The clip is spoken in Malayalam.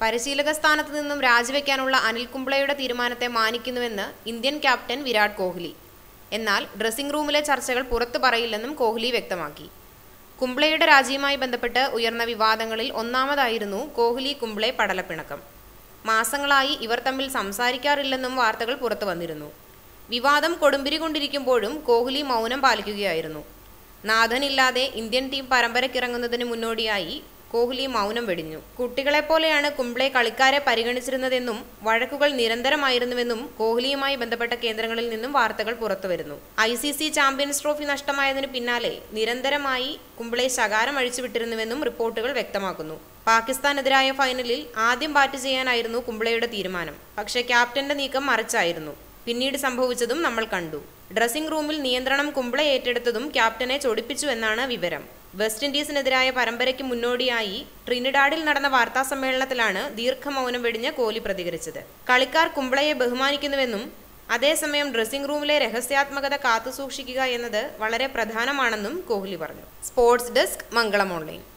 പരിശീലക സ്ഥാനത്ത് നിന്നും രാജിവെക്കാനുള്ള അനിൽ കുംബ്ലയുടെ തീരുമാനത്തെ മാനിക്കുന്നുവെന്ന് ഇന്ത്യൻ ക്യാപ്റ്റൻ വിരാട് കോഹ്ലി എന്നാൽ ഡ്രസ്സിംഗ് റൂമിലെ ചർച്ചകൾ പുറത്തു പറയില്ലെന്നും കോഹ്ലി വ്യക്തമാക്കി കുംബ്ലയുടെ രാജിയുമായി ബന്ധപ്പെട്ട് ഉയർന്ന വിവാദങ്ങളിൽ ഒന്നാമതായിരുന്നു കോഹ്ലി കുംബ്ലെ പടലപ്പിണക്കം മാസങ്ങളായി ഇവർ തമ്മിൽ സംസാരിക്കാറില്ലെന്നും വാർത്തകൾ പുറത്തു വന്നിരുന്നു വിവാദം കൊടുമ്പിരി കൊണ്ടിരിക്കുമ്പോഴും കോഹ്ലി മൗനം പാലിക്കുകയായിരുന്നു നാഥനില്ലാതെ ഇന്ത്യൻ ടീം പരമ്പരയ്ക്കിറങ്ങുന്നതിന് മുന്നോടിയായി കോഹ്ലി മൗനം വെടിഞ്ഞു കുട്ടികളെപ്പോലെയാണ് കുംബ്ലെ കളിക്കാരെ പരിഗണിച്ചിരുന്നതെന്നും വഴക്കുകൾ നിരന്തരമായിരുന്നുവെന്നും കോഹ്ലിയുമായി ബന്ധപ്പെട്ട കേന്ദ്രങ്ങളിൽ നിന്നും വാർത്തകൾ പുറത്തുവരുന്നു I C C champions trophy നഷ്ടമായതിനു പിന്നാലെ നിരന്തരമായി കുംബ്ലെ ശകാരം അഴിച്ചുവിട്ടിരുന്നുവെന്നും റിപ്പോർട്ടുകൾ വ്യക്തമാക്കുന്നു പാകിസ്ഥാനെതിരായ ഫൈനലിൽ ആദ്യം ബാറ്റ് ചെയ്യാനായിരുന്നു കുംബ്ലെയുടെ തീരുമാനം പക്ഷേ ക്യാപ്റ്റന്റെ നീക്കം മറിച്ചായിരുന്നു പിന്നീട് സംഭവിച്ചതും നമ്മൾ കണ്ടു ഡ്രസ്സിംഗ് റൂമിൽ നിയന്ത്രണം കുംബ്ലെ ഏറ്റെടുത്തതും ക്യാപ്റ്റനെ ചൊടിപ്പിച്ചു എന്നാണ് വിവരം വെസ്റ്റ് ഇൻഡീസിനെതിരായ പരമ്പരയ്ക്ക് മുന്നോടിയായി ട്രിനിഡാഡിൽ നടന്ന വാർത്താ സമ്മേളനത്തിലാണ് ദീർഘമൗനം വെടിഞ്ഞ് കോഹ്ലി പ്രതികരിച്ചത് കളിക്കാർ കുംബ്ലയെ ബഹുമാനിക്കുന്നുവെന്നും അതേസമയം ഡ്രസ്സിംഗ് റൂമിലെ രഹസ്യാത്മകത കാത്തുസൂക്ഷിക്കുക എന്നത് വളരെ പ്രധാനമാണെന്നും കോഹ്ലി പറഞ്ഞു സ്പോർട്സ് ഡെസ്ക് മംഗളം ഓൺലൈൻ